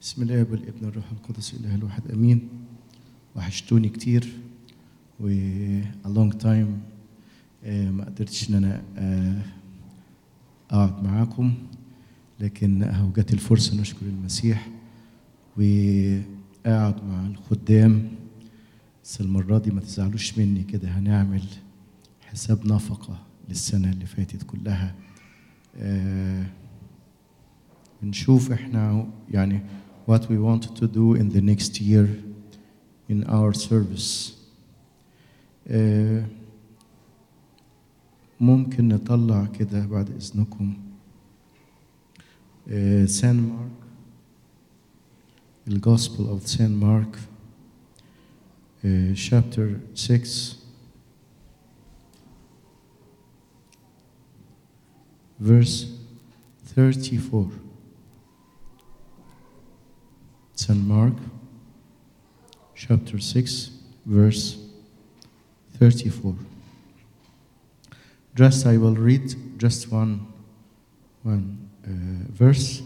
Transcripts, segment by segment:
بسم الله والابن والروح القدس الاله الواحد امين وحشتوني كتير و a long time آه، ما قدرتش ان انا آه، اقعد معاكم لكن اهو جت الفرصه نشكر المسيح وقاعد مع الخدام بس المره دي ما تزعلوش مني كده هنعمل حساب نفقه للسنه اللي فاتت كلها آه، نشوف احنا يعني what we want to do in the next year in our service آه، ممكن نطلع كده بعد اذنكم آه، سان مارك الجوسبل اوف سان مارك chapter 6 verse 34 St. Mark chapter 6 verse 34 just I will read just one one uh, verse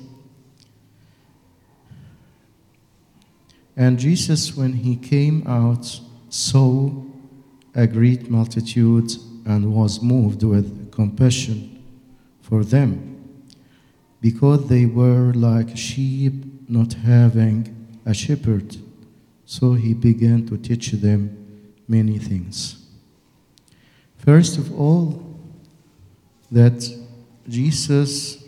and Jesus when he came out saw a great multitude and was moved with compassion for them because they were like sheep not having a shepherd. So he began to teach them many things. First of all, that Jesus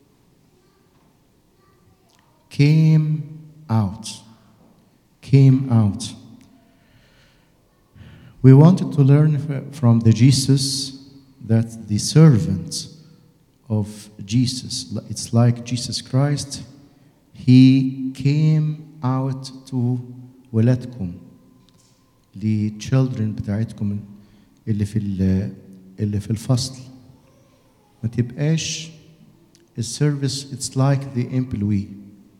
came out. Came out. We wanted to learn f- from the Jesus that the servant of Jesus, it's like Jesus Christ, he came out to ولادكم لchildren بتاعتكم اللي في ال- اللي في الفصل ما تبقاش السيرفيس it's like the employee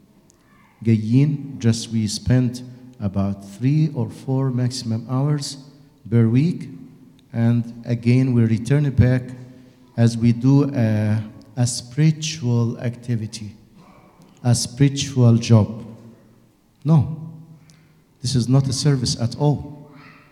جايين just we spend about three or four maximum hours per week and again we return back as we do a, a spiritual activity a spiritual job. No, this is not a service at all.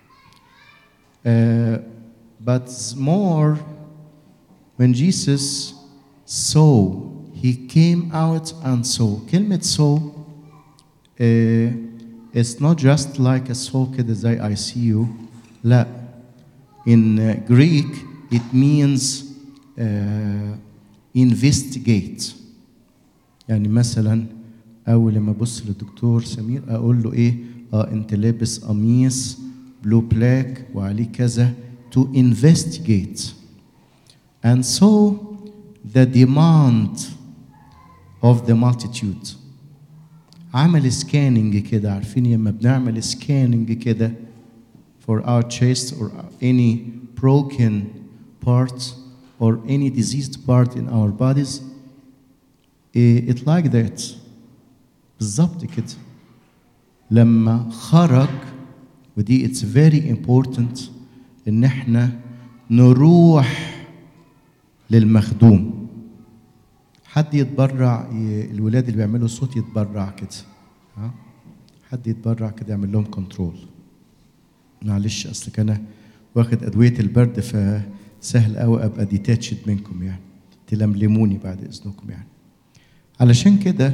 Uh, but more, when Jesus saw, he came out and saw. كلمة saw uh, it's not just like a saw كده زي I see you. لا. In uh, Greek, it means uh, investigate. يعني مثلا اول لما ابص للدكتور سمير اقول له ايه اه انت لابس قميص بلو بلاك وعليه كذا to investigate and so the demand of the multitude عمل سكاننج كده عارفين لما بنعمل سكاننج كده for our chest or any broken part or any diseased part in our bodies it like that بالظبط كده لما خرج ودي it's very important ان احنا نروح للمخدوم حد يتبرع ي- الولاد اللي بيعملوا صوت يتبرع كده ها حد يتبرع كده يعمل لهم كنترول معلش اصل كان واخد ادويه البرد فسهل قوي ابقى ديتاتشد منكم يعني تلملموني بعد اذنكم يعني علشان كده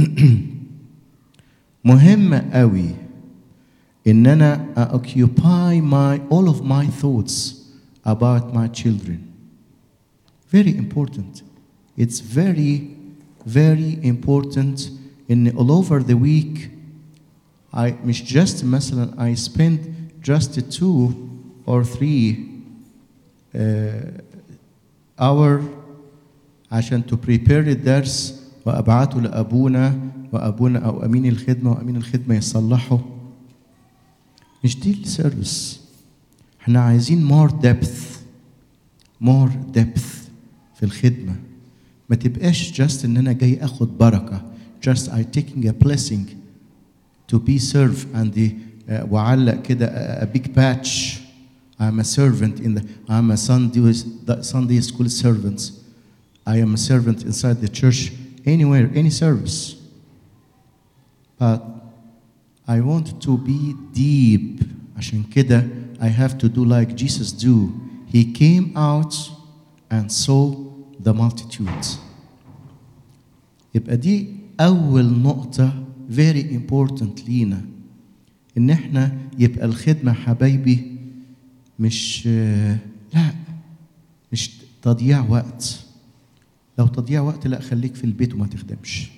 مهم قوي ان انا occupy my all of my thoughts about my children very important it's very very important in all over the week I مش just مثلا I spend just two or three uh, hour عشان to prepare الدرس وابعته لابونا وابونا او امين الخدمه وامين الخدمه يصلحه مش دي السيرفيس احنا عايزين more depth more depth في الخدمه ما تبقاش just ان انا جاي اخد بركه just I taking a blessing to be served and the, uh, وعلق كده a, a big patch I'm a servant in the I'm a Sunday Sunday school servant I am a servant inside the church anywhere, any service. but I want to be deep عشان كده I have to do like Jesus do he came out and saw the multitudes يبقى دي أول نقطة very important لينا إن إحنا يبقى الخدمة حبايبي مش لا مش تضييع وقت لو تضييع وقت لا خليك في البيت وما تخدمش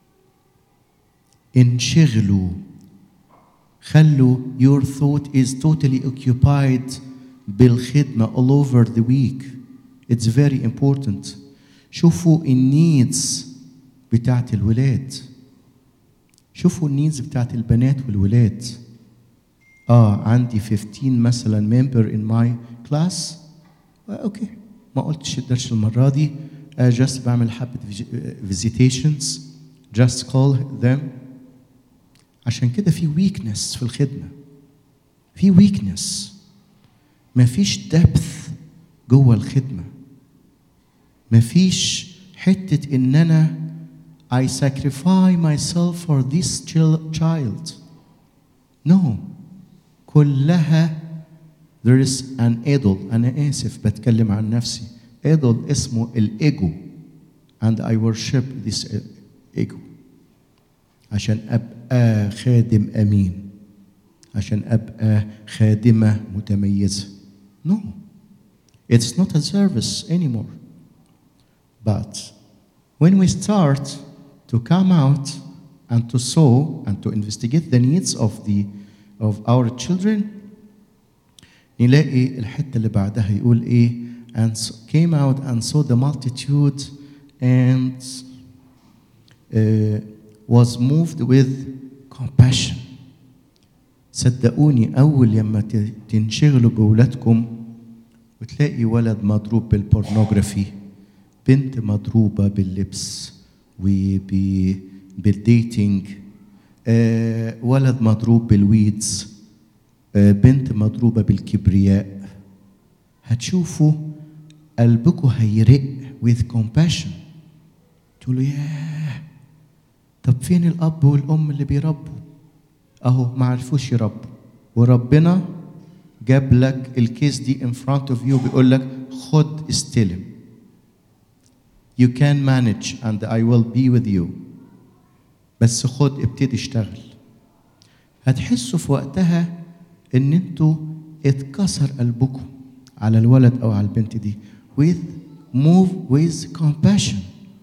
انشغلوا خلوا your thought is totally occupied بالخدمة all over the week it's very important شوفوا النيدز بتاعت الولاد شوفوا النيدز بتاعت البنات والولاد اه عندي 15 مثلا member in my class آه اوكي ما قلتش الدرس المرة دي آه just بعمل حبة visitations just call them عشان كده في weakness في الخدمة في weakness مفيش depth جوه الخدمة مفيش حتة إن أنا I sacrifice myself for this child. No. كلها there is an idol أنا آسف بتكلم عن نفسي idol اسمه الإيجو and I worship this ego عشان أبقى خادم أمين عشان أبقى خادمة متميزة No It's not a service anymore But when we start to come out and to sow and to investigate the needs of the of our children نلاقي الحته اللي بعدها يقول ايه and came out and saw the multitude and uh, was moved with compassion صدقوني اول لما تنشغلوا باولادكم وتلاقي ولد مضروب بالبورنوغرافي بنت مضروبه باللبس وبالديتينج آه ولد مضروب بالويدز آه بنت مضروبة بالكبرياء هتشوفوا قلبكم هيرق with compassion تقولوا ياه طب فين الأب والأم اللي بيربوا أهو ما عرفوش يربوا وربنا جاب لك الكيس دي in front of you بيقول لك خد استلم You can manage and I will be with you. بس خد ابتدي اشتغل. هتحسوا في وقتها ان انتوا اتكسر قلبكم على الولد او على البنت دي with move with compassion.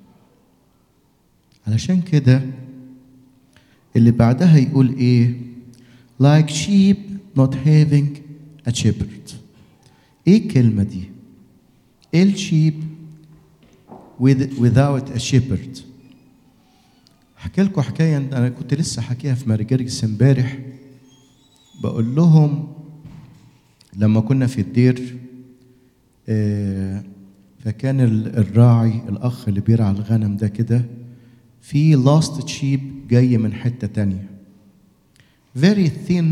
علشان كده اللي بعدها يقول ايه؟ like sheep not having a shepherd. ايه الكلمة دي؟ ايه الشيب with, without a shepherd احكي لكم حكايه انا كنت لسه حكيها في مارجرجس امبارح بقول لهم لما كنا في الدير آه فكان الراعي الاخ اللي بيرعى الغنم ده كده في لاست شيب جاي من حته تانية very thin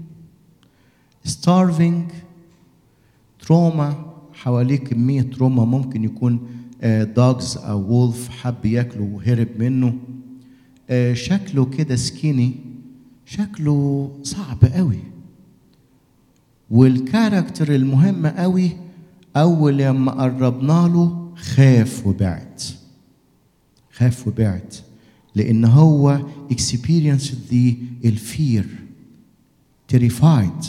starving تروما حواليه كميه تروما ممكن يكون دوجز او وولف حب ياكله وهرب منه شكله كده سكيني شكله صعب قوي والكاركتر المهم قوي اول لما قربنا له خاف وبعد خاف وبعد لان هو experienced the الفير terrified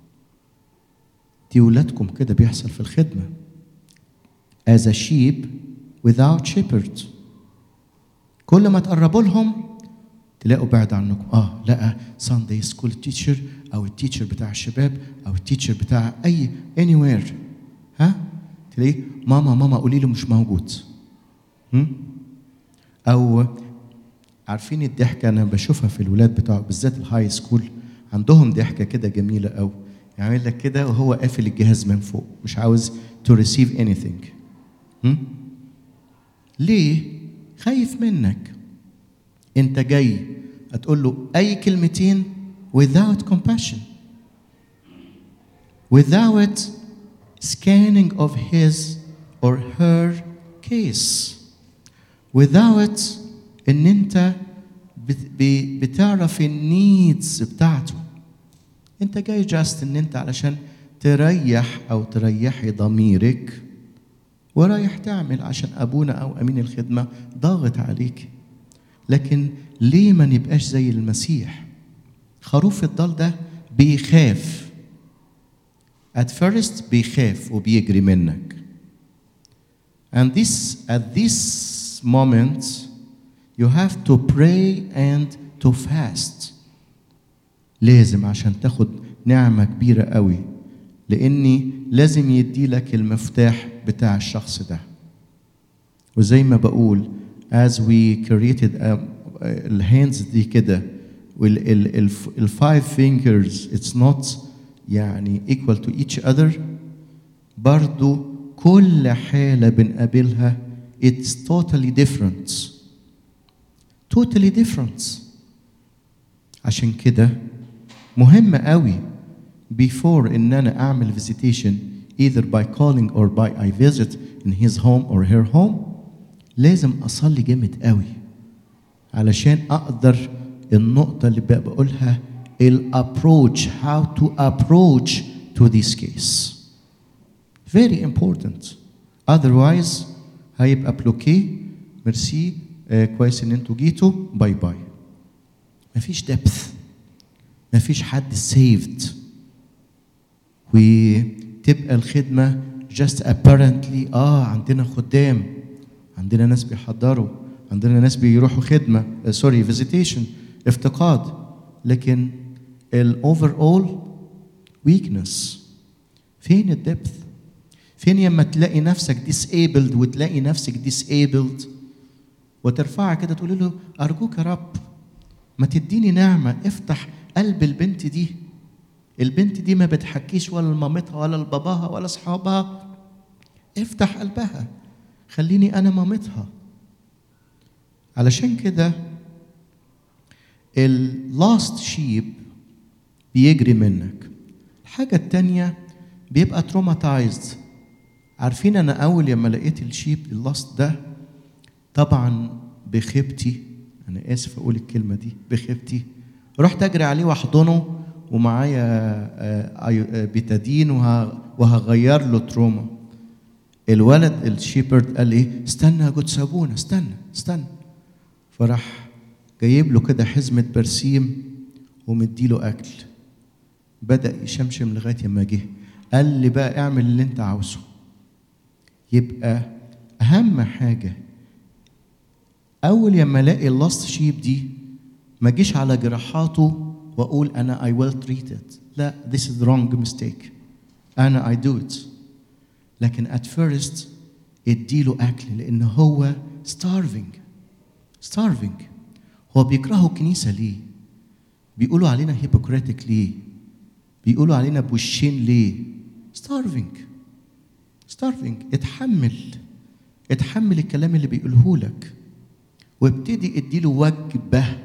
دي ولادكم كده بيحصل في الخدمه as a sheep without shepherd كل ما تقربوا لهم تلاقوا بعد عنكم اه لا ساندي سكول تيتشر او التيتشر بتاع الشباب او التيتشر بتاع اي anywhere ها تلاقيه ماما ماما قولي له مش موجود هم؟ او عارفين الضحكه انا بشوفها في الولاد بتوع بالذات الهاي سكول عندهم ضحكه كده جميله قوي يعمل لك كده وهو قافل الجهاز من فوق مش عاوز to receive anything هم؟ ليه خايف منك انت جاي هتقول له اي كلمتين without compassion without scanning of his or her case without ان انت بت- ب- بتعرف النيدز بتاعته انت جاي جاست ان انت علشان تريح او تريحي ضميرك ورايح تعمل عشان ابونا او امين الخدمه ضاغط عليك لكن ليه ما نبقاش زي المسيح خروف الضال ده بيخاف at first بيخاف وبيجري منك and this at this moment you have to pray and to fast لازم عشان تاخد نعمة كبيرة قوي لأني لازم يدي لك المفتاح بتاع الشخص ده وزي ما بقول as we created um, الهاندز دي كده والفايف fingers it's not يعني equal to each other برضو كل حالة بنقابلها it's totally different totally different عشان كده مهم قوي before ان انا اعمل visitation either by calling or by I visit in his home or her home لازم اصلي جامد قوي علشان اقدر النقطة اللي بقى بقولها الابروach how to approach to this case very important otherwise هيبقى بلوكيه ميرسي آه كويس ان انتوا جيتوا باي باي مفيش دبث مفيش حد سيفد وتبقى الخدمة just apparently اه عندنا خدام عندنا ناس بيحضروا عندنا ناس بيروحوا خدمة سوري فيزيتيشن افتقاد لكن الاوفر اول ويكنس فين الدبث فين لما تلاقي نفسك disabled وتلاقي نفسك disabled وترفعها كده تقول له ارجوك يا رب ما تديني نعمه افتح قلب البنت دي البنت دي ما بتحكيش ولا لمامتها ولا لباباها ولا اصحابها افتح قلبها خليني انا مامتها علشان كده اللاست شيب بيجري منك الحاجة التانية بيبقى تروماتايزد عارفين انا اول لما لقيت الشيب اللاست ده طبعا بخيبتي انا اسف اقول الكلمه دي بخيبتي رحت اجري عليه واحضنه ومعايا بيتادين وهغير له تروما الولد الشيبرد قال ايه استنى يا جود سابونا استنى استنى فراح جايب له كده حزمه برسيم ومديله اكل بدا يشمشم لغايه ما جه قال لي بقى اعمل اللي انت عاوزه يبقى اهم حاجه اول لما الاقي اللاست شيب دي ما اجيش على جراحاته واقول انا I will treat it لا this is the wrong mistake انا I do it لكن at first اديله اكل لان هو starving starving هو بيكرهوا الكنيسه ليه بيقولوا علينا هيبوكريتيك ليه بيقولوا علينا بوشين ليه starving starving اتحمل اتحمل الكلام اللي بيقوله لك وابتدي اديله وجبه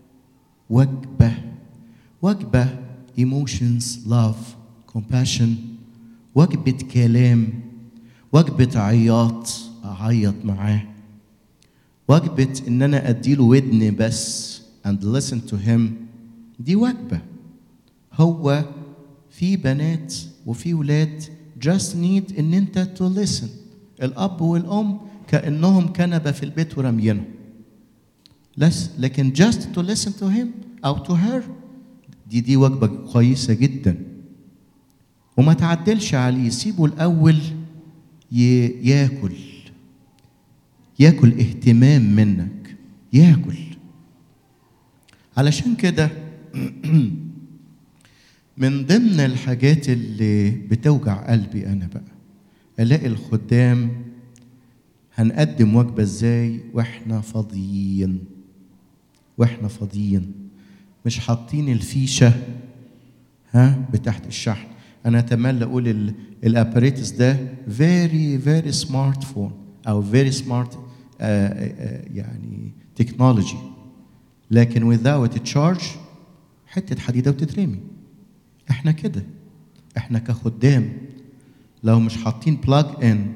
وجبه وجبه emotions love compassion وجبه كلام وجبه عياط اعيط معاه وجبه ان انا اديله ودن بس and listen to him دي وجبه هو في بنات وفي ولاد just need ان انت to listen الاب والام كانهم كنبه في البيت ورميينهم لس لكن just to listen to him أو to her دي دي وجبة كويسة جدا وما تعدلش عليه سيبه الأول ياكل ياكل اهتمام منك ياكل علشان كده من ضمن الحاجات اللي بتوجع قلبي أنا بقى ألاقي الخدام هنقدم وجبة ازاي واحنا فاضيين واحنا فاضيين مش حاطين الفيشه ها بتحت الشحن انا اتمنى اقول الاباريتس ده فيري فيري سمارت فون او فيري سمارت يعني تكنولوجي لكن without charge حته حديده وتترمي احنا كده احنا كخدام لو مش حاطين بلاج ان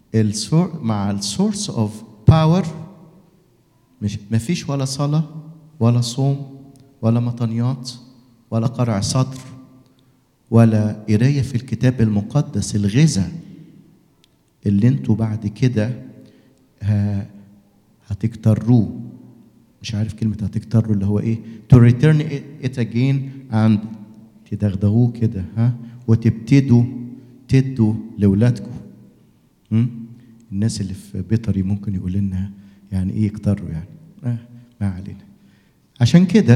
السور مع السورس اوف باور مش مفيش ولا صلاه ولا صوم ولا مطنيات ولا قرع صدر ولا قرايه في الكتاب المقدس الغذاء اللي انتوا بعد كده ه- هتكتروه مش عارف كلمة هتكتروا اللي هو ايه to return it again and تدغدغوه كده ها وتبتدوا تدوا لأولادكم م? الناس اللي في بيطري ممكن يقول لنا يعني ايه يكتروا يعني آه ما علينا عشان كده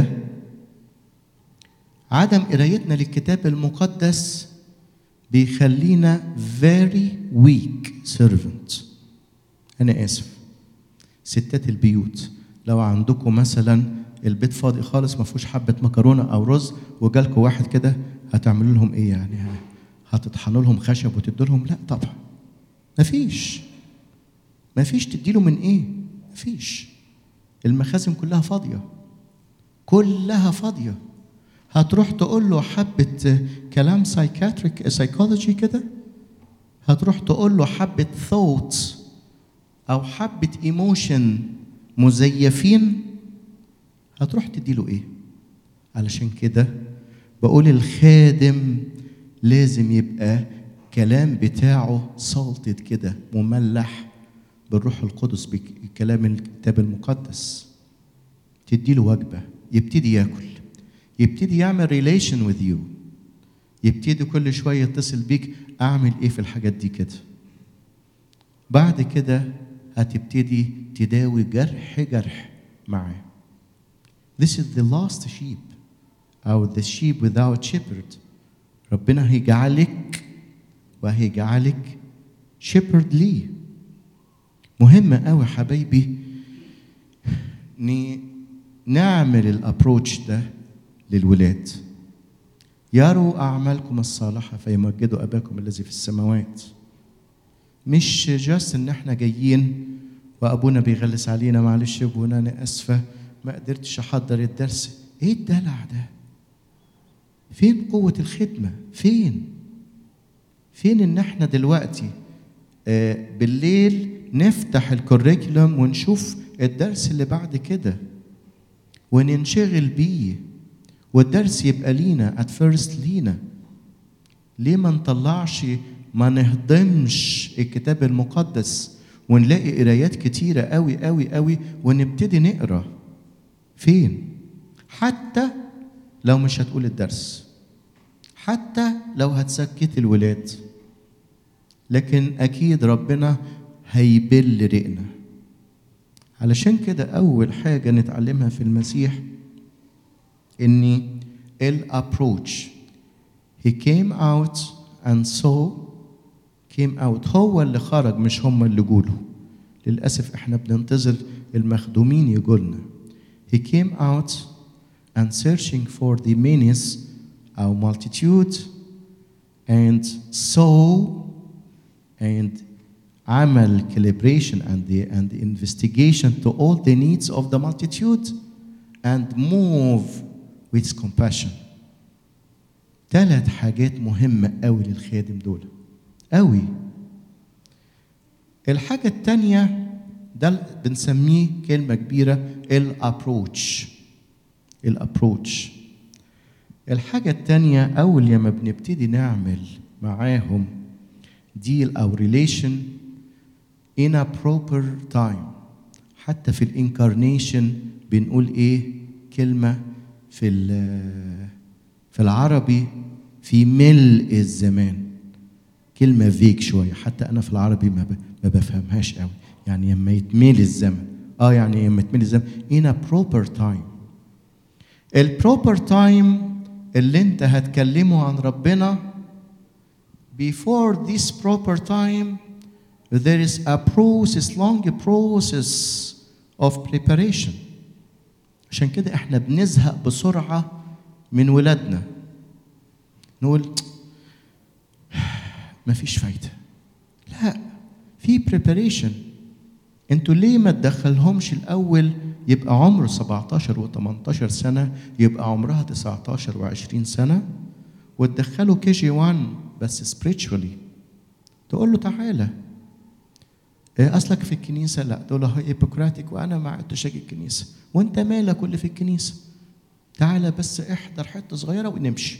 عدم قرايتنا للكتاب المقدس بيخلينا very weak servant أنا آسف ستات البيوت لو عندكم مثلا البيت فاضي خالص ما فيهوش حبة مكرونة أو رز وجالكم واحد كده هتعملوا لهم إيه يعني هتطحنوا لهم خشب وتدوا لهم لا طبعا مفيش مفيش تديله من إيه مفيش المخازن كلها فاضية كلها فاضية هتروح تقول له حبة كلام سايكاتريك سايكولوجي كده هتروح تقول له حبة ثوت أو حبة ايموشن مزيفين هتروح تديله إيه؟ علشان كده بقول الخادم لازم يبقى كلام بتاعه سالتد كده مملح بالروح القدس بكلام الكتاب المقدس تديله وجبة يبتدي ياكل يبتدي يعمل ريليشن وذ يو يبتدي كل شويه يتصل بيك اعمل ايه في الحاجات دي كده بعد كده هتبتدي تداوي جرح جرح معاه This is the last sheep أو the sheep without shepherd ربنا هيجعلك وهيجعلك shepherd ليه مهم قوي حبايبي ن- نعمل الابروتش ده للولاد يروا أعمالكم الصالحة فيمجدوا أباكم الذي في السماوات مش جاست إن إحنا جايين وأبونا بيغلس علينا معلش يا أبونا أنا آسفة ما قدرتش أحضر الدرس إيه الدلع ده؟ فين قوة الخدمة؟ فين؟ فين إن إحنا دلوقتي آه بالليل نفتح الكوريكولم ونشوف الدرس اللي بعد كده وننشغل بيه والدرس يبقى لينا at first لينا ليه ما نطلعش ما نهضمش الكتاب المقدس ونلاقي قرايات كتيرة قوي قوي قوي ونبتدي نقرا فين حتى لو مش هتقول الدرس حتى لو هتسكت الولاد لكن أكيد ربنا هيبل رقنا علشان كده أول حاجة نتعلمها في المسيح إني الابروتش he came out and saw came out هو اللي خرج مش هم اللي جوله للأسف احنا بننتظر المخدومين يجولنا he came out and searching for the menace أو multitude and saw and عمل calibration and the, and the investigation to all the needs of the multitude and move with compassion ثلاث حاجات مهمة قوي للخادم دول قوي الحاجة التانية ده بنسميه كلمة كبيرة الابروتش الابروتش الحاجة التانية أول لما بنبتدي نعمل معاهم ديل أو ريليشن in a proper time حتى في الانكارنيشن بنقول ايه كلمة في في العربي في ملء الزمان كلمة فيك شوية حتى أنا في العربي ما ما بفهمهاش قوي يعني لما يتميل الزمن اه يعني لما يتميل الزمن in a proper time البروبر تايم اللي انت هتكلمه عن ربنا before this proper time there is a process long process of preparation عشان كده احنا بنزهق بسرعة من ولادنا نقول مفيش فايدة لا في preparation انتوا ليه ما تدخلهمش الأول يبقى عمره 17 و18 سنة يبقى عمرها 19 و20 سنة وتدخله كي جي 1 بس spiritually تقول له تعالى إيه اصلك في الكنيسه لا دول هيبوكراتيك وانا ما عدتش اجي الكنيسه وانت مالك واللي في الكنيسه تعالى بس احضر حته صغيره ونمشي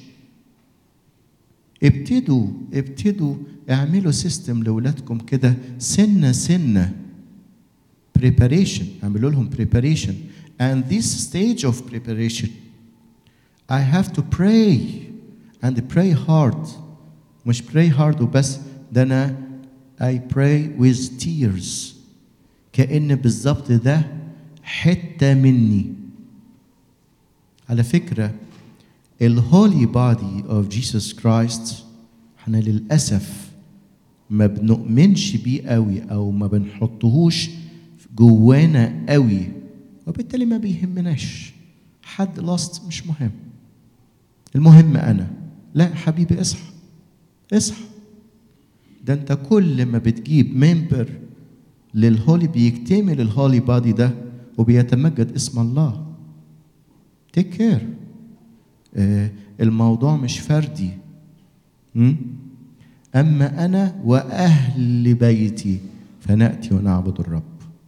ابتدوا ابتدوا اعملوا سيستم لاولادكم كده سنه سنه preparation اعملوا لهم preparation and this stage of preparation I have to pray and pray hard مش pray hard وبس ده انا I pray with tears كأن بالظبط ده حتة مني على فكرة الهولي بادي اوف جيسوس كرايست احنا للأسف ما بنؤمنش بيه قوي او ما بنحطهوش جوانا قوي وبالتالي ما بيهمناش حد لاست مش مهم المهم انا لا حبيبي اصحى اصحى ده انت كل ما بتجيب ممبر للهولي بيكتمل الهولي بادي ده وبيتمجد اسم الله تيك كير الموضوع مش فردي م? اما انا واهل بيتي فناتي ونعبد الرب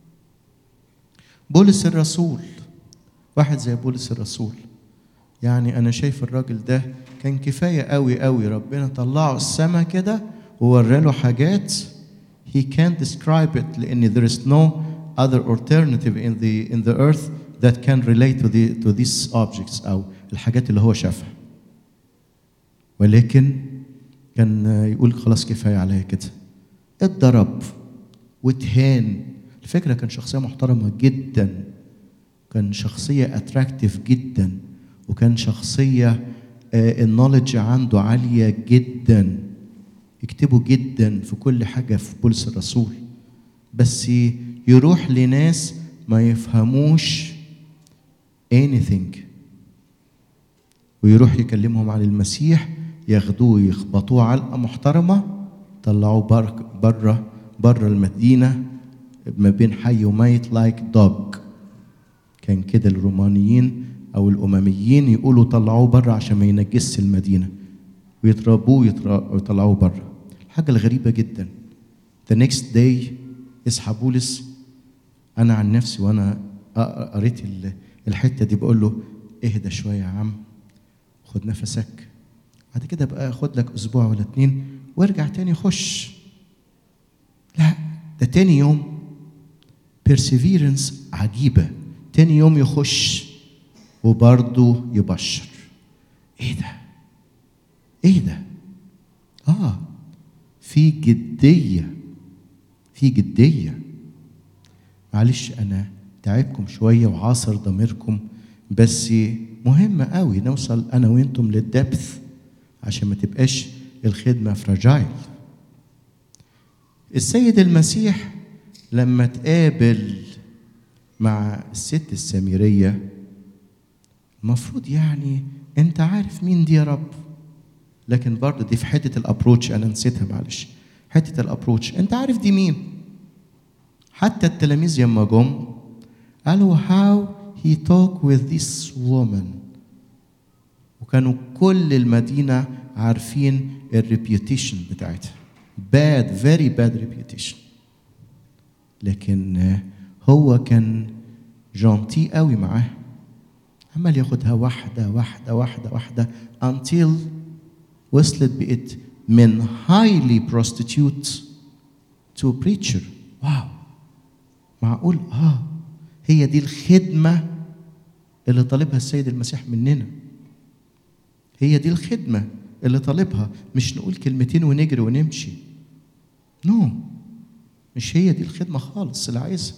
بولس الرسول واحد زي بولس الرسول يعني انا شايف الراجل ده كان كفايه قوي قوي ربنا طلعه السما كده وورى له حاجات he can't describe it لان there is no other alternative in the in the earth that can relate to the to these objects او الحاجات اللي هو شافها ولكن كان يقول خلاص كفايه عليا كده اتضرب واتهان الفكره كان شخصيه محترمه جدا كان شخصيه اتراكتيف جدا وكان شخصيه النولج عنده عاليه جدا يكتبوا جدا في كل حاجه في بولس الرسول بس يروح لناس ما يفهموش anything ويروح يكلمهم عن المسيح ياخدوه يخبطوه علقه محترمه طلعوه بره بره المدينه ما بين حي وميت لايك دوج كان كده الرومانيين او الامميين يقولوا طلعوه بره عشان ما ينجسش المدينه ويضربوه ويطلعوه بره الحاجه الغريبه جدا the next day يصحى بولس انا عن نفسي وانا قريت الحته دي بقول له اهدى شويه يا عم خد نفسك بعد كده بقى خد لك اسبوع ولا اتنين وارجع تاني خش لا ده تاني يوم perseverance عجيبة تاني يوم يخش وبرضه يبشر ايه ده ايه ده اه في جدية في جدية معلش انا تعبكم شوية وعاصر ضميركم بس مهم قوي نوصل انا وانتم للدبث عشان ما تبقاش الخدمة فراجايل السيد المسيح لما تقابل مع الست السامرية المفروض يعني انت عارف مين دي يا رب لكن برضه دي في حتة الابروتش انا نسيتها معلش حتة الابروتش انت عارف دي مين حتى التلاميذ لما جم قالوا how he talk with this woman وكانوا كل المدينة عارفين الريبيوتيشن بتاعتها bad very bad reputation لكن هو كان جونتي قوي معاه عمال ياخدها واحدة واحدة واحدة واحدة until وصلت بقت من highly prostitute to preacher واو معقول اه هي دي الخدمة اللي طالبها السيد المسيح مننا هي دي الخدمة اللي طالبها مش نقول كلمتين ونجري ونمشي نو no. مش هي دي الخدمة خالص اللي عايزها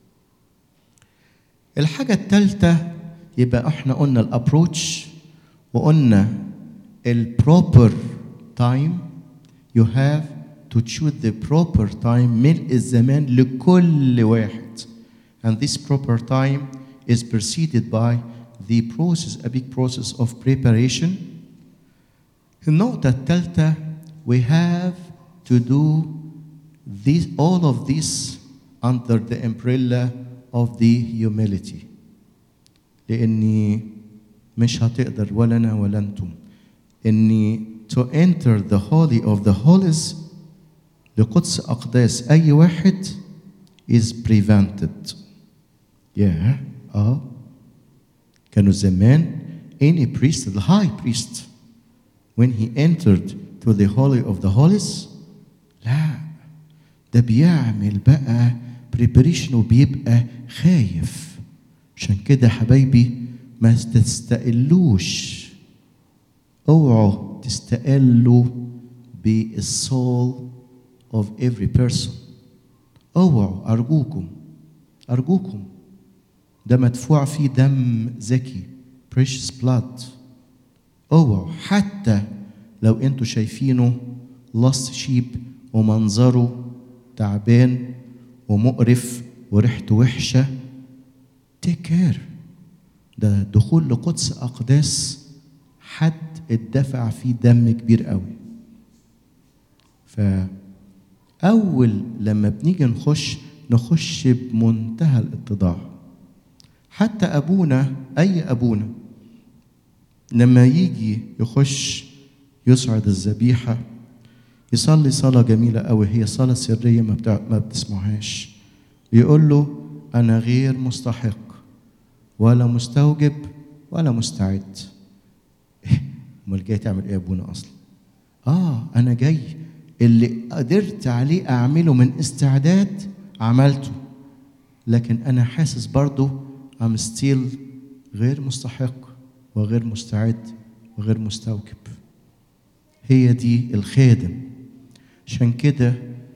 الحاجة الثالثة يبقى احنا قلنا الابروتش وقلنا البروبر تايم you have to choose the proper time ملء الزمان لكل واحد and this proper time is preceded by the process a big process of preparation النقطة الثالثة we have to do this, all of this under the umbrella of the humility لاني مش هتقدر ولا انا ولا انتم اني to enter the holy of the holies لقدس اقداس اي واحد is prevented yeah اه كانوا زمان any priest the high priest when he entered to the holy of the holies لا ده بيعمل بقى preparation وبيبقى خايف عشان كده حبايبي ما تستقلوش اوعوا تستقلوا بالسول of every person اوعوا ارجوكم ارجوكم ده مدفوع فيه دم زكي precious blood اوعوا حتى لو انتوا شايفينه lost sheep ومنظره تعبان ومقرف وريحته وحشه take care ده دخول لقدس اقداس حد اتدفع فيه دم كبير قوي فاول لما بنيجي نخش نخش بمنتهى الاتضاع حتى ابونا اي ابونا لما يجي يخش يصعد الذبيحه يصلي صلاه جميله قوي هي صلاه سريه ما, بتاع ما بتسمعهاش يقول له انا غير مستحق ولا مستوجب ولا مستعد امال جاي تعمل ايه يا ابونا اصلا اه انا جاي اللي قدرت عليه اعمله من استعداد عملته لكن انا حاسس برضه ام ستيل غير مستحق وغير مستعد وغير مستوجب هي دي الخادم عشان كده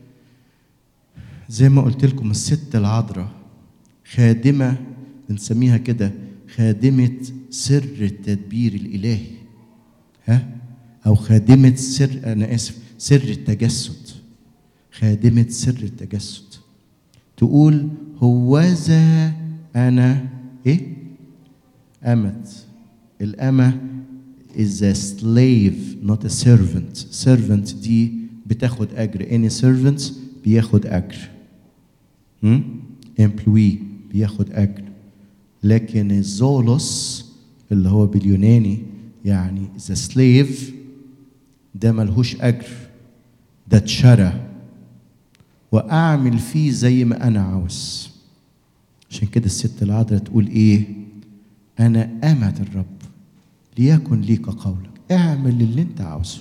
زي ما قلت لكم الست العذراء خادمه بنسميها كده خادمه سر التدبير الالهي ها او خادمه سر انا اسف سر التجسد خادمه سر التجسد تقول هوذا انا ايه امت الامه is a slave not a servant servant دي بتاخد اجر any servant بياخد اجر هم؟ employee بياخد اجر لكن الزولوس اللي هو باليوناني يعني the slave ده ملهوش اجر ده اتشرى واعمل فيه زي ما انا عاوز عشان كده الست العذراء تقول ايه انا امه الرب ليكن ليك قولك اعمل اللي انت عاوزه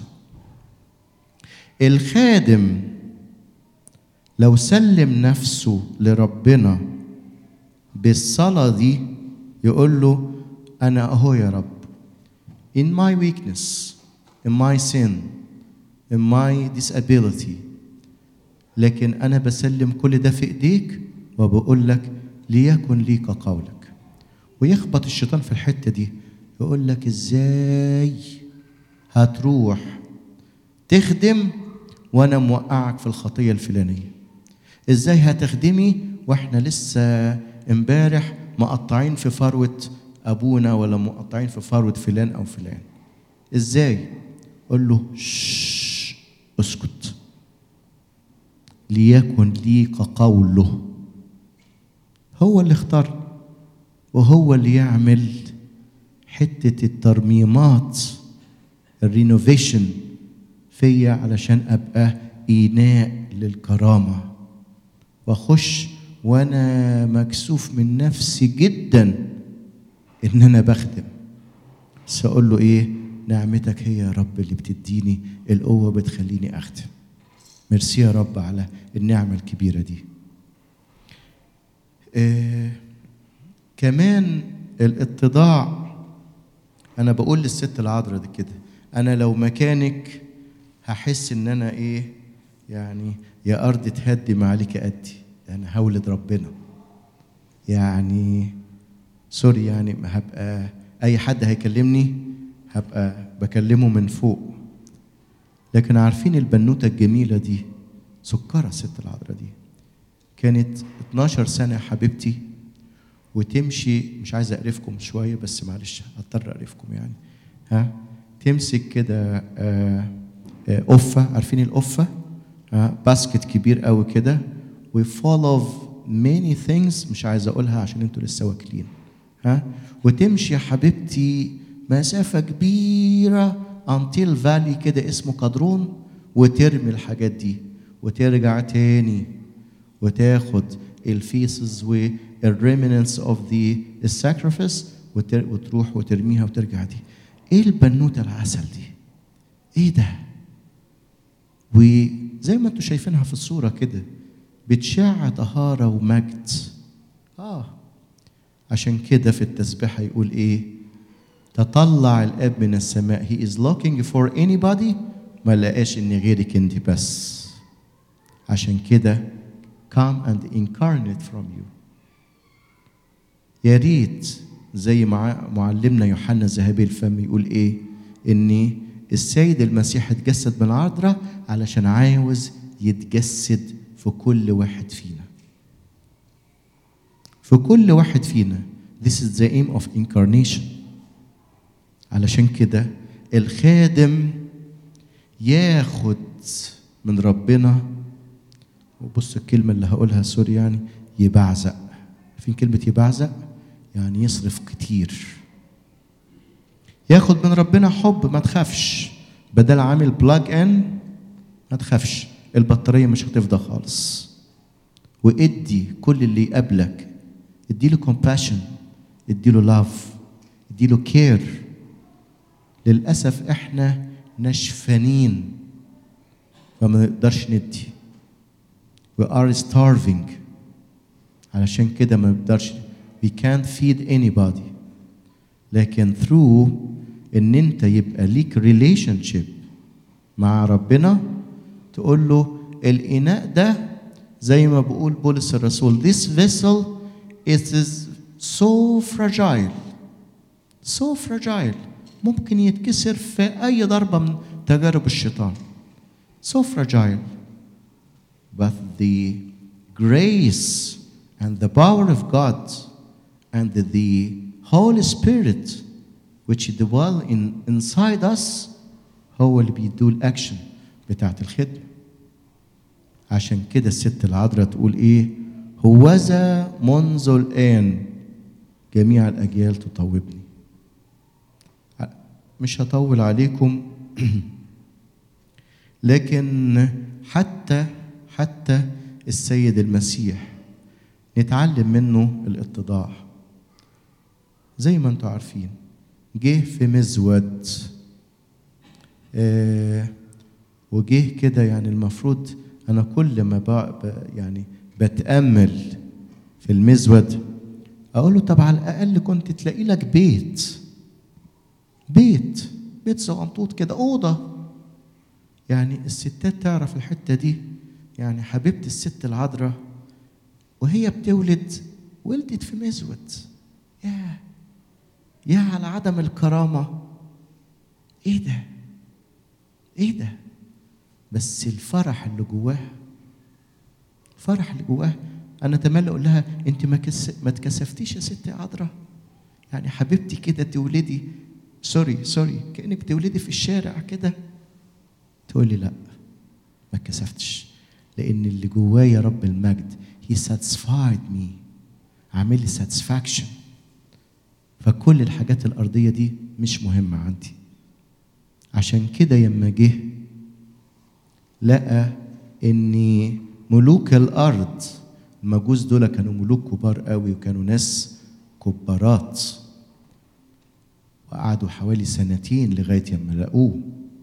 الخادم لو سلم نفسه لربنا بالصلاة دي يقول له أنا أهو يا رب in my weakness in my sin in my disability لكن أنا بسلم كل ده في إيديك وبقول لك ليكن ليك قولك ويخبط الشيطان في الحتة دي يقول لك إزاي هتروح تخدم وأنا موقعك في الخطية الفلانية إزاي هتخدمي وإحنا لسه امبارح مقطعين في فروة أبونا ولا مقطعين في فروة فلان أو فلان إزاي؟ قول له شش اسكت ليكن ليك قوله هو اللي اختار وهو اللي يعمل حتة الترميمات الرينوفيشن فيا علشان أبقى إيناء للكرامة وأخش وأنا مكسوف من نفسي جدا إن أنا بخدم بس أقول له إيه نعمتك هي يا رب اللي بتديني القوة بتخليني أخدم ميرسي يا رب على النعمة الكبيرة دي آه كمان الاتضاع انا بقول للست العذراء دي كده انا لو مكانك هحس ان انا ايه يعني يا ارض تهدي ما عليك ادي انا هولد ربنا يعني سوري يعني ما هبقى اي حد هيكلمني هبقى بكلمه من فوق لكن عارفين البنوته الجميله دي سكره الست العذراء دي كانت 12 سنه يا حبيبتي وتمشي مش عايز اقرفكم شويه بس معلش هضطر اقرفكم يعني ها تمسك كده آه، آه، قفه عارفين القفه ها باسكت كبير قوي كده وفول اوف many things مش عايز اقولها عشان انتوا لسه واكلين ها وتمشي يا حبيبتي مسافه كبيره انتل فالي كده اسمه قدرون وترمي الحاجات دي وترجع تاني وتاخد الفيسز والريمننس اوف ذا الساكرفيس وتروح وترميها وترجع دي ايه البنوته العسل دي ايه ده وزي ما انتم شايفينها في الصوره كده بتشع طهاره ومجد اه عشان كده في التسبيحه يقول ايه تطلع الاب من السماء he is looking for anybody ما لقاش ان غيرك انت بس عشان كده come and incarnate from you يا ريت زي مع معلمنا يوحنا ذهبي الفم يقول ايه ان السيد المسيح اتجسد من عذراء علشان عاوز يتجسد في كل واحد فينا في كل واحد فينا this is the aim of incarnation علشان كده الخادم ياخد من ربنا وبص الكلمة اللي هقولها سوري يعني يبعزق فين كلمة يبعزق يعني يصرف كتير ياخد من ربنا حب ما تخافش بدل عامل بلاج ان ما تخافش البطارية مش هتفضى خالص وادي كل اللي يقابلك اديله compassion اديله love اديله care للأسف احنا نشفانين فما نقدرش ندي we are starving علشان كده ما نقدرش we can't feed anybody لكن through ان انت يبقى ليك relationship مع ربنا تقول له الاناء ده زي ما بقول بولس الرسول this vessel it is so fragile so fragile ممكن يتكسر في اي ضربه من تجارب الشيطان so fragile but the grace and the power of God and the Holy Spirit which dwell in inside us هو اللي بيدوا الاكشن بتاعت الخدمه عشان كده الست العذراء تقول ايه هوذا منذ الان جميع الاجيال تطوبني مش هطول عليكم لكن حتى حتى السيد المسيح نتعلم منه الاتضاع زي ما انتم عارفين جه في مزود آه وجه كده يعني المفروض انا كل ما ب يعني بتامل في المزود اقول له طب على الاقل كنت تلاقي لك بيت بيت بيت صغنطوط كده اوضه يعني الستات تعرف الحته دي يعني حبيبه الست العذراء وهي بتولد ولدت في مزود يا يا على عدم الكرامه ايه ده ايه ده بس الفرح اللي جواها الفرح اللي جواها انا تملي اقول لها انت ما كس... ما اتكسفتيش يا ست عذراء يعني حبيبتي كده تولدي سوري سوري كانك تولدي في الشارع كده تقول لي لا ما اتكسفتش لان اللي جوايا رب المجد he satisfied me عامل لي satisfaction فكل الحاجات الارضيه دي مش مهمه عندي عشان كده يما جه لقى ان ملوك الارض المجوس دول كانوا ملوك كبار قوي وكانوا ناس كبارات وقعدوا حوالي سنتين لغايه يما لقوه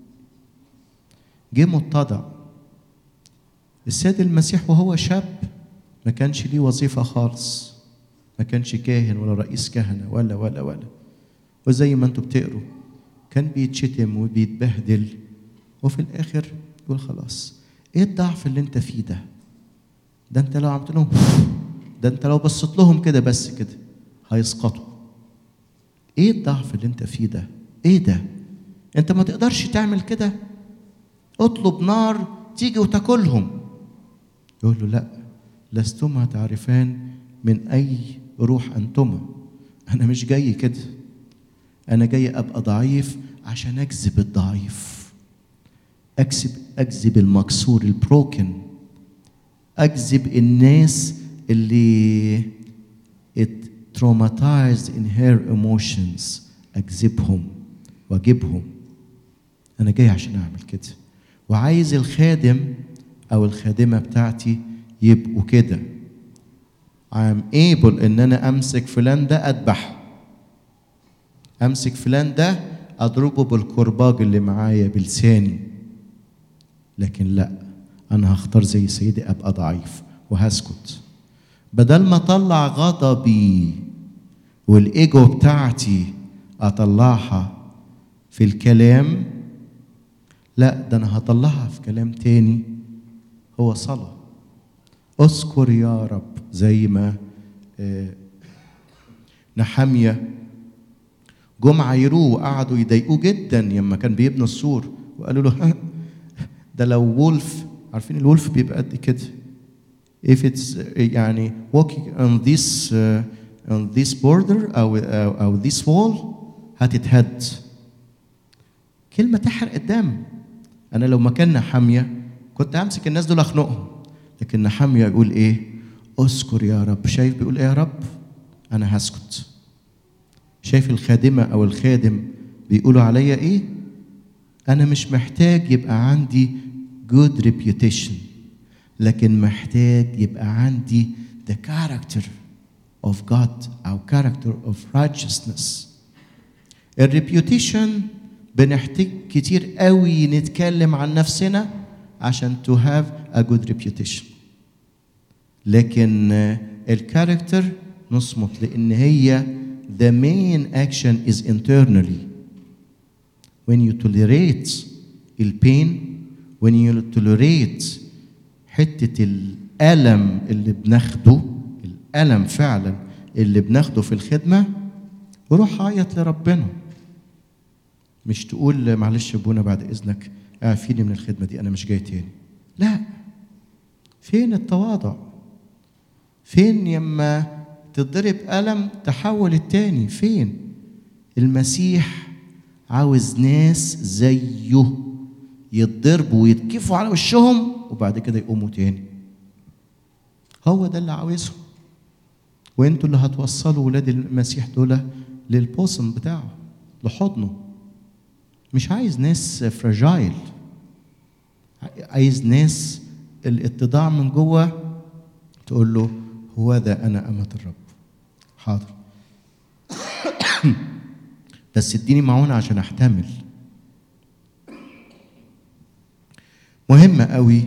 جه متضع السيد المسيح وهو شاب ما كانش ليه وظيفه خالص ما كانش كاهن ولا رئيس كهنه ولا ولا ولا وزي ما انتم بتقروا كان بيتشتم وبيتبهدل وفي الاخر يقول خلاص ايه الضعف اللي انت فيه ده ده انت لو عملت لهم ده انت لو بصيت لهم كده بس كده هيسقطوا ايه الضعف اللي انت فيه ده ايه ده انت ما تقدرش تعمل كده اطلب نار تيجي وتاكلهم يقول له لا لستما تعرفان من اي روح انتما انا مش جاي كده انا جاي ابقى ضعيف عشان اجذب الضعيف اكسب اجذب المكسور البروكن اجذب الناس اللي it traumatized in her emotions اجذبهم واجيبهم انا جاي عشان اعمل كده وعايز الخادم او الخادمه بتاعتي يبقوا كده I'm able ان انا امسك فلان ده اذبحه امسك فلان ده اضربه بالكرباج اللي معايا بلساني لكن لا انا هختار زي سيدي ابقى ضعيف وهسكت بدل ما اطلع غضبي والايجو بتاعتي اطلعها في الكلام لا ده انا هطلعها في كلام تاني هو صلاه اذكر يا رب زي ما آه، نحمية جم عايروه وقعدوا يضايقوه جدا لما كان بيبني السور وقالوا له "ها، ده لو وولف عارفين الولف بيبقى قد كده if it's uh, يعني walking on this uh, on this border أو أو, أو this wall هتتهد كلمة تحرق الدم أنا لو مكان حامية كنت همسك الناس دول أخنقهم لكن نحمية يقول إيه اذكر يا رب شايف بيقول إيه يا رب أنا هسكت شايف الخادمة أو الخادم بيقولوا عليا إيه أنا مش محتاج يبقى عندي good reputation لكن محتاج يبقى عندي the character of God أو character of righteousness الريبيوتيشن بنحتاج كتير قوي نتكلم عن نفسنا عشان to have a good reputation لكن الكاركتر نصمت لان هي the main action is internally when you tolerate البين when you tolerate حتة الألم اللي بناخده الألم فعلا اللي بناخده في الخدمة وروح عيط لربنا مش تقول معلش يا ابونا بعد اذنك اعفيني من الخدمه دي انا مش جاي تاني لا فين التواضع فين يما تضرب ألم تحول التاني فين المسيح عاوز ناس زيه يتضربوا ويتكفوا على وشهم وبعد كده يقوموا تاني هو ده اللي عاوزهم وانتوا اللي هتوصلوا ولاد المسيح دول للبوسم بتاعه لحضنه مش عايز ناس فراجايل عايز ناس الاتضاع من جوه تقول له هو ذا انا امة الرب حاضر بس اديني معونه عشان احتمل مهم قوي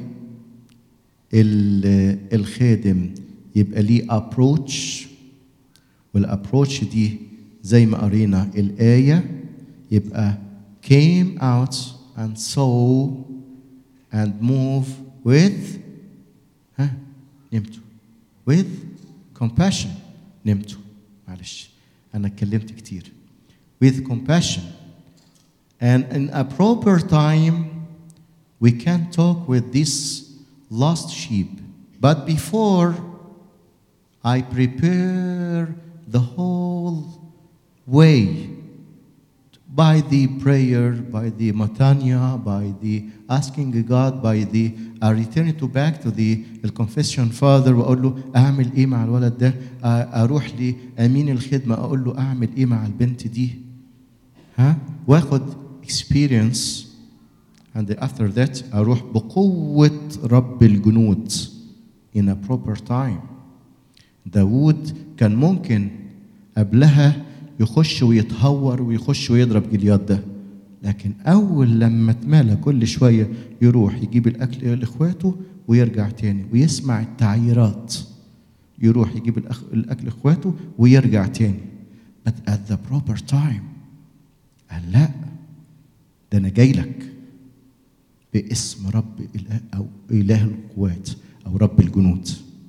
ال- الخادم يبقى ليه ابروتش والابروتش دي زي ما قرينا الايه يبقى came out and saw and move with ها نمتوا with compassion نمتوا معلش انا اتكلمت كتير with compassion and in a proper time we can talk with this lost sheep but before I prepare the whole way by the prayer, by the matanya, by the asking God, by the I return to back to the الconfession father واقول له اعمل ايه مع الولد ده؟ أ- اروح لامين الخدمه اقول له اعمل ايه مع البنت دي؟ ها؟ واخد experience and after that اروح بقوه رب الجنود in a proper time. داوود كان ممكن قبلها يخش ويتهور ويخش ويضرب جليات ده لكن اول لما اتملى كل شويه يروح يجيب الاكل لاخواته ويرجع تاني ويسمع التعييرات يروح يجيب الأخ... الاكل لاخواته ويرجع تاني but at the proper time قال لا ده انا جاي لك باسم رب اله او اله القوات او رب الجنود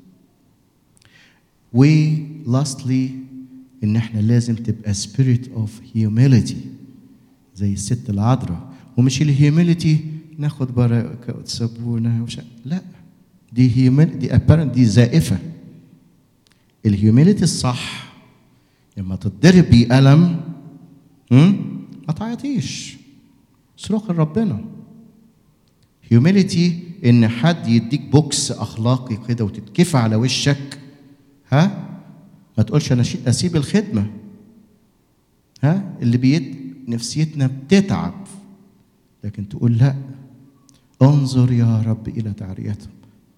و lastly ان احنا لازم تبقى spirit of humility زي الست العذراء ومش الهيوميليتي ناخد بركه وتسبونا وش... لا دي هيوميليتي دي apparent دي زائفه الهيوميليتي الصح لما تتضرب بألم هم؟ ما تعيطيش صراخ لربنا هيوميليتي ان حد يديك بوكس اخلاقي كده وتتكفى على وشك ها ما تقولش انا شي- اسيب الخدمه ها اللي بيت نفسيتنا بتتعب لكن تقول لا انظر يا رب الى تعريتهم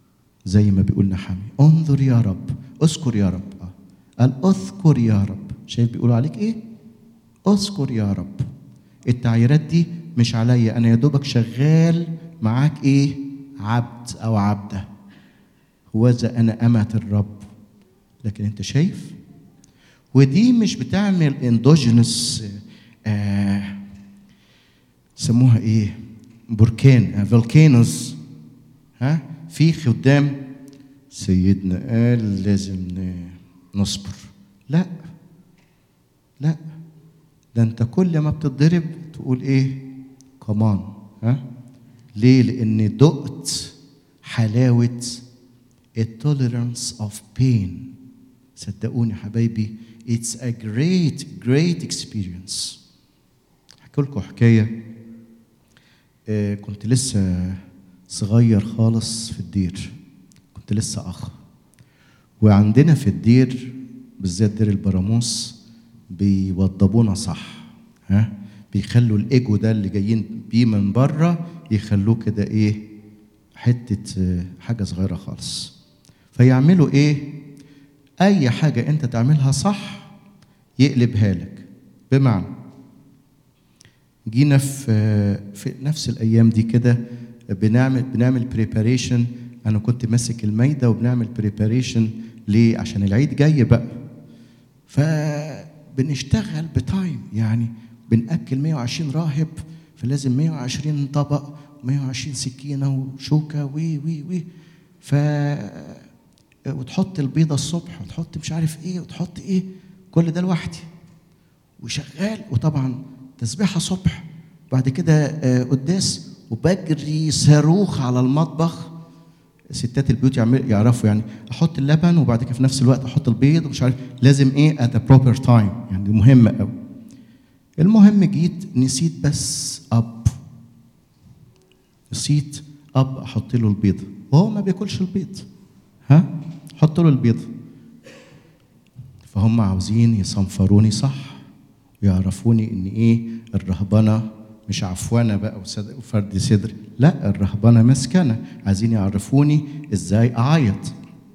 زي ما بيقول نحامي انظر يا رب اذكر يا رب آه. قال اذكر يا رب شايف بيقولوا عليك ايه اذكر يا رب التعييرات دي مش عليا انا يا دوبك شغال معاك ايه عبد او عبده هوذا انا امه الرب لكن انت شايف ودي مش بتعمل اندوجينس آه سموها ايه بركان فولكانوز ها في خدام سيدنا قال لازم ن- نصبر لا لا ده انت كل ما بتتضرب تقول ايه كمان ها ليه لان دقت حلاوه التوليرانس اوف بين صدقوني يا حبايبي it's a great great experience احكي لكم حكايه آه، كنت لسه صغير خالص في الدير كنت لسه اخ وعندنا في الدير بالذات دير البراموس بيوضبونا صح ها بيخلوا الايجو ده اللي جايين بيه من بره يخلوه كده ايه حته آه، حاجه صغيره خالص فيعملوا ايه اي حاجه انت تعملها صح يقلبها لك بمعنى جينا في في نفس الايام دي كده بنعمل بنعمل بريباريشن انا كنت ماسك المايده وبنعمل بريباريشن ليه عشان العيد جاي بقى فبنشتغل بتايم يعني بناكل 120 راهب فلازم 120 طبق 120 سكينه وشوكه وي وي وي ف وتحط البيضه الصبح وتحط مش عارف ايه وتحط ايه كل ده لوحدي وشغال وطبعا تسبيحه صبح بعد كده آه، قداس وبجري صاروخ على المطبخ ستات البيوت يعمل يعرفوا يعني احط اللبن وبعد كده في نفس الوقت احط البيض ومش عارف لازم ايه at a proper time يعني دي مهمه قوي المهم جيت نسيت بس اب نسيت اب احط له البيض وهو ما بياكلش البيض ها حط له البيض فهم عاوزين يصنفروني صح ويعرفوني ان ايه الرهبنه مش عفوانه بقى وسد- وفرد صدر لا الرهبنه مسكنه عايزين يعرفوني ازاي اعيط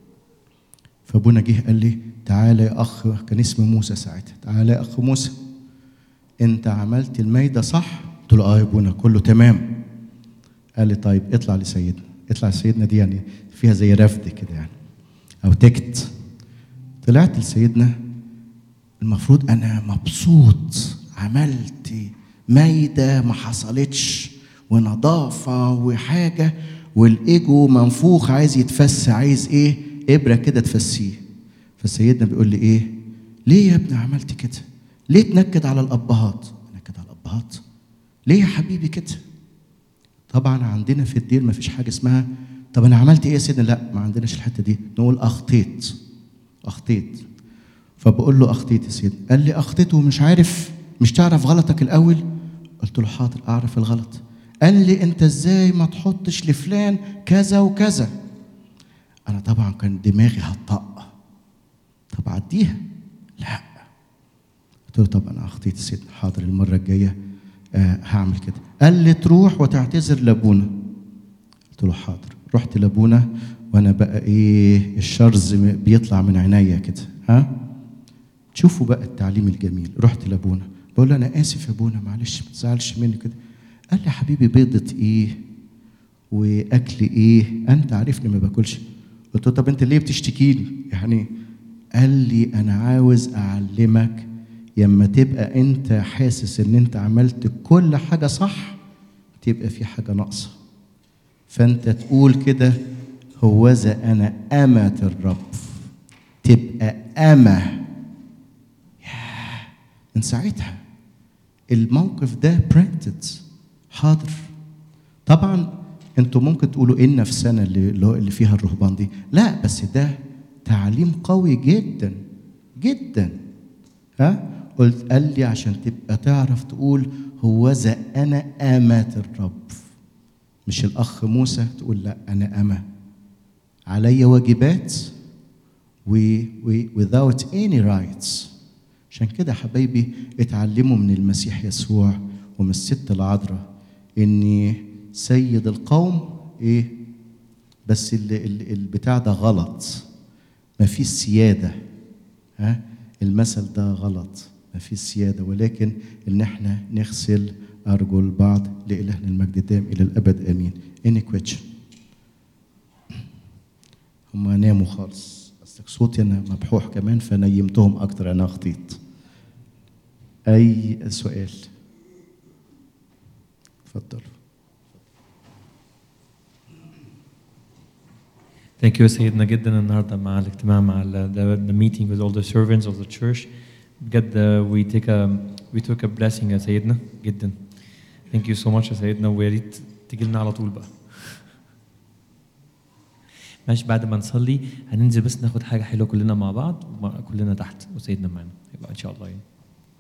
فابونا جه قال لي تعالى يا اخ كان اسمه موسى ساعتها تعالى يا اخ موسى انت عملت المايده صح قلت له اه يا ابونا كله تمام قال لي طيب اطلع لسيدنا اطلع لسيدنا دي يعني فيها زي رفد كده يعني او تكت طلعت لسيدنا المفروض انا مبسوط عملت مايده ما حصلتش ونظافه وحاجه والايجو منفوخ عايز يتفس عايز ايه ابره كده تفسيه فسيدنا بيقول لي ايه ليه يا ابني عملت كده ليه تنكد على الابهات نكد على الابهات ليه يا حبيبي كده طبعا عندنا في الدين ما فيش حاجه اسمها طب انا عملت ايه يا سيدنا لا ما عندناش الحته دي نقول اخطيت اخطيت فبقول له اخطيت يا سيدي قال لي اخطيت ومش عارف مش تعرف غلطك الاول قلت له حاضر اعرف الغلط قال لي انت ازاي ما تحطش لفلان كذا وكذا انا طبعا كان دماغي هتطق طب عديها لا قلت له طب انا اخطيت يا سيدنا حاضر المره الجايه آه هعمل كده قال لي تروح وتعتذر لابونا قلت له حاضر رحت لابونا وانا بقى ايه الشرز بيطلع من عينيا كده ها شوفوا بقى التعليم الجميل رحت لابونا بقول له انا اسف يا ابونا معلش ما تزعلش مني كده قال لي يا حبيبي بيضة ايه واكل ايه انت عارفني ما باكلش قلت له طب انت ليه بتشتكي لي يعني قال لي انا عاوز اعلمك يما تبقى انت حاسس ان انت عملت كل حاجه صح تبقى في حاجه ناقصه فانت تقول كده هوذا انا امه الرب تبقى امه ياه من ساعتها الموقف ده برنتد حاضر طبعا انتوا ممكن تقولوا ايه النفسنه اللي اللي فيها الرهبان دي لا بس ده تعليم قوي جدا جدا ها قلت قال لي عشان تبقى تعرف تقول هوذا انا امه الرب مش الاخ موسى تقول لا انا امه علي واجبات و, و without any rights عشان كده حبايبي اتعلموا من المسيح يسوع ومن الست العذراء ان سيد القوم ايه بس ال- ال- البتاع ده غلط ما فيش سيادة ها المثل ده غلط ما فيش سيادة ولكن ان احنا نغسل ارجل بعض لإلهنا المجد الدائم الى الابد امين any question هم ناموا خالص اصلك صوتي انا مبحوح كمان فنيمتهم اكتر انا خطيت اي سؤال اتفضل Thank you سيدنا جدا النهارده مع الاجتماع مع ال- the, the meeting with all the servants of the church بجد uh, we take a we took a blessing يا سيدنا جدا Thank you so much يا سيدنا ويا ريت تيجي لنا على طول بقى ماشي بعد ما نصلي هننزل بس ناخد حاجة حلوة كلنا مع بعض ومع- كلنا تحت وسيدنا معانا يبقى إن شاء الله يعني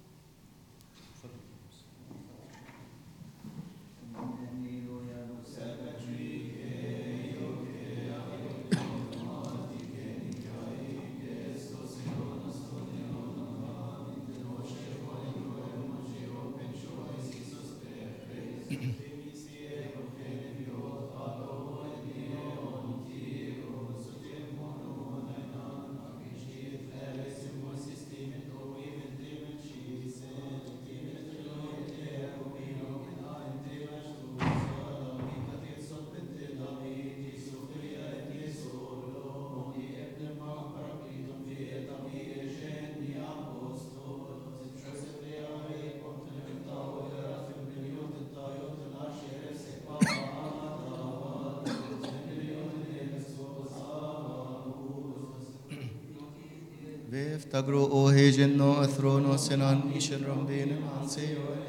Viftagro o hejen no athrono senan ishen rambene manse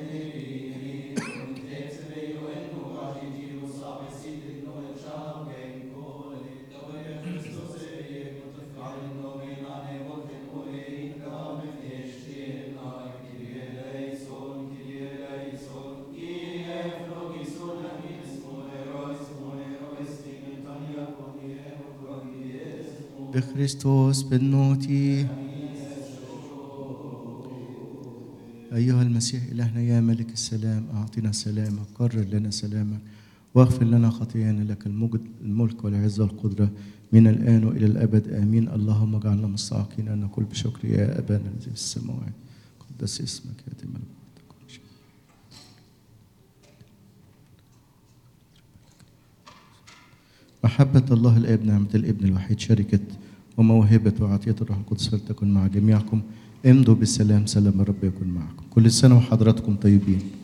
بخريستوس بالنوتي أيها المسيح إلهنا يا ملك السلام أعطنا سلامك قرر لنا سلامك واغفر لنا خطايانا لك المجد الملك والعزة والقدرة من الآن وإلى الأبد آمين اللهم اجعلنا مستحقين أن نقول بشكر يا أبانا الذي في السماوات قدس اسمك يأتي ملكوتك كل شيء محبة الله الآب نعمة الابن الوحيد شركة وموهبة وعطية الروح القدس فلتكن مع جميعكم امضوا بالسلام سلام الرب يكن معكم كل سنة وحضراتكم طيبين